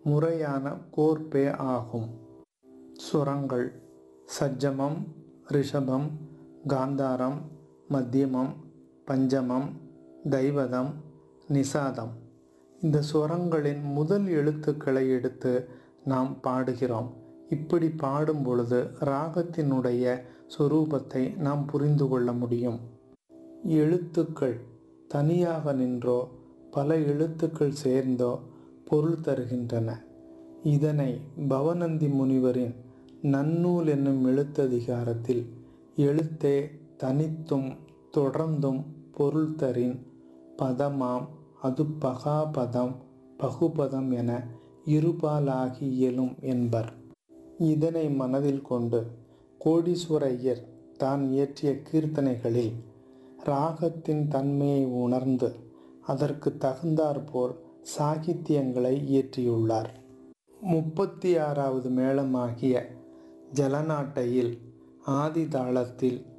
முறையான கோர்ப்பே ஆகும் சுரங்கள் சஜ்ஜமம் ரிஷபம் காந்தாரம் மத்தியமம் பஞ்சமம் தைவதம் நிசாதம் இந்த சுரங்களின் முதல் எழுத்துக்களை எடுத்து நாம் பாடுகிறோம் இப்படி பாடும் பொழுது ராகத்தினுடைய சொரூபத்தை நாம் புரிந்து கொள்ள முடியும் எழுத்துக்கள் தனியாக நின்றோ பல எழுத்துக்கள் சேர்ந்தோ பொருள் தருகின்றன இதனை பவனந்தி முனிவரின் நன்னூல் என்னும் எழுத்ததிகாரத்தில் எழுத்தே தனித்தும் தொடர்ந்தும் பொருள் தரின் பதமாம் அது பகாபதம் பகுபதம் என இருபாலாகி இயலும் என்பர் இதனை மனதில் கொண்டு கோடீஸ்வரையர் தான் இயற்றிய கீர்த்தனைகளில் ராகத்தின் தன்மையை உணர்ந்து அதற்கு தகுந்தாற்போல் சாகித்தியங்களை இயற்றியுள்ளார் முப்பத்தி ஆறாவது மேளமாகிய ஜலநாட்டையில் ஆதி தாளத்தில்